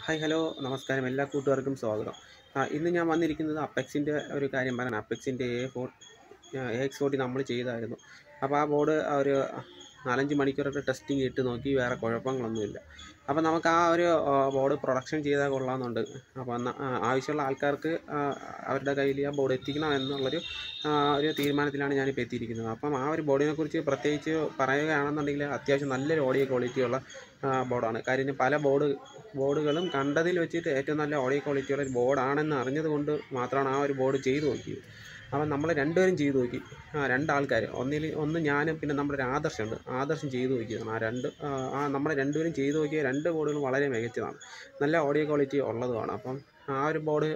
hi hello നമസ്കാരം എല്ലാ കൂട്ടുകാർക്കും സ്വാഗതം ആ, ഇന്ന് ഞാൻ വന്നിരിക്കുന്നത് അപ്പെക്സിൻ്റെ ഒരു കാര്യം പറയാൻ അപ്പെക്സിൻ്റെ A four A X forty നമ്മൾ ചെയ്തായിരുന്നു അപ്പോൾ ആ ബോർഡ് ഒരു നാലഞ്ച് മണിക്കൂറൊക്കെ ടെസ്റ്റിംഗ് ഇട്ട് നോക്കി വേറെ കുഴപ്പങ്ങളൊന്നുമില്ല അപ്പോൾ നമുക്ക് ആ ഒരു ബോർഡ് പ്രൊഡക്ഷൻ ചെയ്താൽ കൊള്ളാമെന്നുണ്ട് അപ്പോൾ എന്നാ- ആ, ആവശ്യമുള്ള ആൾക്കാർക്ക് ആ, അവരുടെ കയ്യിൽ ആ ബോർഡ് എത്തിക്കണം എന്നുള്ളൊരു ആ, ഒരു തീരുമാനത്തിലാണ് ഞാനിപ്പോൾ എത്തിയിരിക്കുന്നത് അപ്പം ആ ഒരു ബോർഡിനെ കുറിച്ച് പ്രത്യേകിച്ച് പറയുകയാണെന്നുണ്ടെങ്കിൽ അത്യാവശ്യം നല്ലൊരു ഓഡിയോ ക്വാളിറ്റിയുള്ള ആ, ബോർഡാണ് കാര്യം പല ബോർഡ് ബോർഡുകളും കണ്ടതിൽ വെച്ചിട്ട് ഏറ്റവും നല്ല ഓഡിയോ ക്വാളിറ്റിയുള്ള ഒരു ബോർഡാണെന്ന് അറിഞ്ഞത് കൊണ്ട് മാത്രമാണ് ആ ഒരു ബോർഡ് ചെയ്തു നോക്കിയത് അപ്പം നമ്മൾ രണ്ടുപേരും ചെയ്തു നോക്കി ആ രണ്ടാൾക്കാർ ഒന്നിൽ ഒന്ന് ഞാനും പിന്നെ നമ്മുടെ ഒരു ആദർശമുണ്ട് ആദർശം ചെയ്തു നോക്കിയതാണ് ആ രണ്ട് ആ, ആ നമ്മൾ രണ്ടുപേരും ചെയ്തു നോക്കിയ രണ്ട് ബോർഡുകളും വളരെ മികച്ചതാണ് നല്ല ഓഡിയോ ക്വാളിറ്റി ഉള്ളതുമാണ് അപ്പം ആ ഒരു ബോർഡ്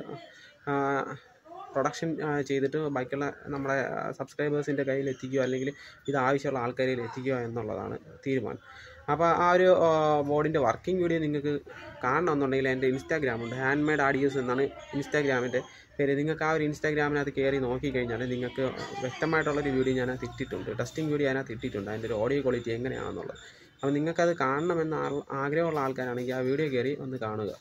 പ്രൊഡക്ഷൻ ചെയ്തിട്ട് ബാക്കിയുള്ള നമ്മുടെ സബ്സ്ക്രൈബേഴ്സിൻ്റെ കയ്യിൽ എത്തിക്കുകയോ അല്ലെങ്കിൽ ഇത് ആവശ്യമുള്ള ആൾക്കാരിൽ എത്തിക്കുക എന്നുള്ളതാണ് തീരുമാനം അപ്പോൾ ആ ഒരു ബോർഡിൻ്റെ വർക്കിംഗ് വീഡിയോ നിങ്ങൾക്ക് കാണണമെന്നുണ്ടെങ്കിൽ എൻ്റെ ഇൻസ്റ്റാഗ്രാം ഉണ്ട് ഹാൻഡ് മെയ്ഡ് ആഡിയോസ് എന്നാണ് ഇൻസ്റ്റാഗ്രാമിൻ്റെ പേര് നിങ്ങൾക്ക് ആ ഒരു ഇൻസ്റ്റാഗ്രാമിനകത്ത് കയറി നോക്കിക്കഴിഞ്ഞാൽ നിങ്ങൾക്ക് വ്യക്തമായിട്ടുള്ളൊരു വീഡിയോ ഞാൻ അതിനകത്ത് ഇട്ടിട്ടുണ്ട് ടെസ്റ്റിംഗ് വീഡിയോ അതിനകത്ത് ഇട്ടിട്ടുണ്ട് അതിൻ്റെ ഒരു ഓഡിയോ ക്വാളിറ്റി എങ്ങനെയാണെന്നുള്ളത് അപ്പോൾ നിങ്ങൾക്കത് കാണണമെന്ന് ആ- ആഗ്രഹമുള്ള ആൾക്കാരാണെങ്കിൽ ആ വീഡിയോ കയറി ഒന്ന് കാണുക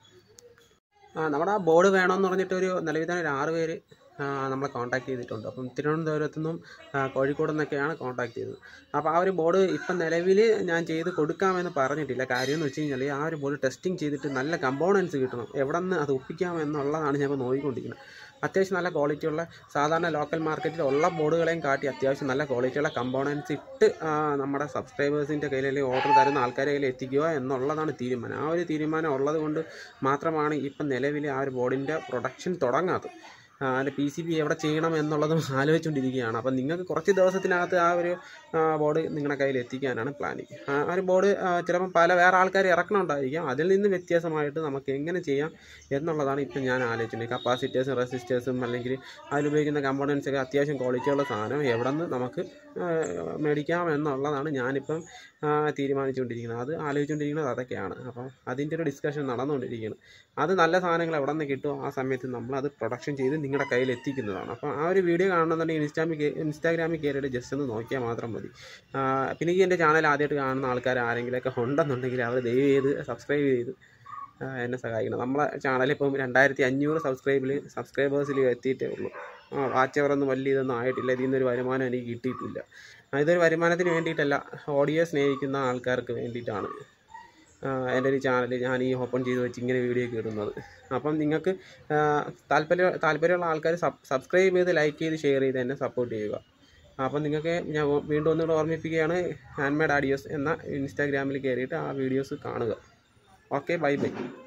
ആ നമ്മുടെ ആ ബോർഡ് വേണമെന്ന് പറഞ്ഞിട്ട് ഒരു നിലവിൽ തന്നെ ഒരു ആറ് പേര് ആ, നമ്മളെ കോൺടാക്ട് ചെയ്തിട്ടുണ്ട് അപ്പം തിരുവനന്തപുരത്തു നിന്നും ആ, കോഴിക്കോട് നിന്നൊക്കെയാണ് കോൺടാക്ട് ചെയ്തത് അപ്പോൾ ആ ഒരു ബോർഡ് ഇപ്പം നിലവിൽ ഞാൻ ചെയ്ത് കൊടുക്കാമെന്ന് പറഞ്ഞിട്ടില്ല കാര്യം എന്ന് വെച്ച് കഴിഞ്ഞാൽ ആ ഒരു ബോർഡ് ടെസ്റ്റിംഗ് ചെയ്തിട്ട് നല്ല കമ്പോണൻസ് കിട്ടണം എവിടെ നിന്ന് അത് ഒപ്പിക്കാം എന്നുള്ളതാണ് ഞാൻ ഇപ്പോൾ നോക്കിക്കൊണ്ടിരിക്കുന്നത് അത്യാവശ്യം നല്ല ക്വാളിറ്റിയുള്ള സാധാരണ ലോക്കൽ മാർക്കറ്റിൽ ഉള്ള ബോർഡുകളെയും കാട്ടി അത്യാവശ്യം നല്ല ക്വാളിറ്റിയുള്ള കമ്പോണൻസ് ഇട്ട് ആ, നമ്മുടെ സബ്സ്ക്രൈബേഴ്സിൻ്റെ കയ്യിൽ അല്ലെങ്കിൽ ഓർഡർ തരുന്ന ആൾക്കാരെ കയ്യിൽ എത്തിക്കുക എന്നുള്ളതാണ് തീരുമാനം ആ ഒരു തീരുമാനം ഉള്ളത് കൊണ്ട് മാത്രമാണ് ഇപ്പം നിലവിൽ ആ ഒരു ബോർഡിൻ്റെ പ്രൊഡക്ഷൻ തുടങ്ങാത്തത് ആ, അതിൻ്റെ പി സി ബി എവിടെ ചെയ്യണം എന്നുള്ളതും ആലോചിച്ചുകൊണ്ടിരിക്കുകയാണ് അപ്പം നിങ്ങൾക്ക് കുറച്ച് ദിവസത്തിനകത്ത് ആ ഒരു ആ, ബോർഡ് നിങ്ങളുടെ കയ്യിൽ എത്തിക്കാനാണ് പ്ലാനിങ് ആ ഒരു ബോർഡ് ആ, ചിലപ്പം പല വേറെ ആൾക്കാർ ഇറക്കണമുണ്ടായിരിക്കാം അതിൽ നിന്ന് വ്യത്യാസമായിട്ട് നമുക്ക് എങ്ങനെ ചെയ്യാം എന്നുള്ളതാണ് ഇപ്പം ഞാൻ ആലോചിക്കുന്നത് കപ്പാസിറ്റേഴ്സും റെസിസ്റ്റേഴ്സും അല്ലെങ്കിൽ അതിലുപയോഗിക്കുന്ന കമ്പോണൻസ് ഒക്കെ അത്യാവശ്യം ക്വാളിറ്റിയുള്ള സാധനം എവിടെ നിന്ന് നമുക്ക് ആ, മേടിക്കാം എന്നുള്ളതാണ് ഞാനിപ്പം ആ, തീരുമാനിച്ചുകൊണ്ടിരിക്കുന്നത് അത് ആലോചിച്ചുകൊണ്ടിരിക്കുന്നത് അതൊക്കെയാണ് അപ്പം അതിൻ്റെ ഒരു ഡിസ്കഷൻ നടന്നുകൊണ്ടിരിക്കുകയാണ് അത് നല്ല സാധനങ്ങൾ എവിടെ നിന്ന് കിട്ടുമോ ആ സമയത്ത് നമ്മൾ അത് പ്രൊഡക്ഷൻ ചെയ്ത് നിങ്ങളുടെ കയ്യിൽ എത്തിക്കുന്നതാണ് അപ്പോൾ ആ ഒരു വീഡിയോ കാണണമെന്നുണ്ടെങ്കിൽ ഇൻസ്റ്റാമിൽ ഇൻസ്റ്റാഗ്രാമിൽ കയറിയിട്ട് ജസ്റ്റ് ഒന്ന് നോക്കിയാൽ മാത്രം മതി ആ, പിന്നെ ഈ എൻ്റെ ചാനൽ ആദ്യമായിട്ട് കാണുന്ന ആൾക്കാർ ആരെങ്കിലുമൊക്കെ ഉണ്ടെന്നുണ്ടെങ്കിൽ അവർ ദയവ് ചെയ്ത് സബ്സ്ക്രൈബ് ചെയ്ത് ആ, എന്നെ സഹായിക്കണം നമ്മളെ ചാനൽ ഇപ്പം രണ്ടായിരത്തി അഞ്ഞൂറ് സബ്സ്ക്രൈബിൽ സബ്സ്ക്രൈബേഴ്സിൽ എത്തിയിട്ടേ ഉള്ളൂ ആ വാച്ച് അവറൊന്നും വലിയ ഇതൊന്നും ആയിട്ടില്ല ഇതിൽ നിന്നൊരു വരുമാനം എനിക്ക് കിട്ടിയിട്ടില്ല ആ, ഇതൊരു വരുമാനത്തിന് വേണ്ടിയിട്ടല്ല ഓഡിയോ സ്നേഹിക്കുന്ന ആൾക്കാർക്ക് വേണ്ടിയിട്ടാണ് ആ, എൻ്റെ ഒരു ചാനൽ ഞാൻ ഈ ഓപ്പൺ ചെയ്ത് വെച്ച് ഇങ്ങനെ വീഡിയോ ഒക്കെ ഇടുന്നത് അപ്പം നിങ്ങൾക്ക് ആ, താല്പര്യം താല്പര്യമുള്ള ആൾക്കാർ സബ് സബ്സ്ക്രൈബ് ചെയ്ത് ലൈക്ക് ചെയ്ത് ഷെയർ ചെയ്ത് എന്നെ സപ്പോർട്ട് ചെയ്യുക അപ്പം നിങ്ങൾക്ക് ഞാൻ വീണ്ടും ഒന്നുകൂടെ ഓർമ്മിപ്പിക്കുകയാണ് ഹാൻഡ് മെയ്ഡ് ആഡിയോസ് എന്ന ഇൻസ്റ്റാഗ്രാമിൽ കയറിയിട്ട് ആ വീഡിയോസ് കാണുക ഓക്കെ ബൈ ബൈ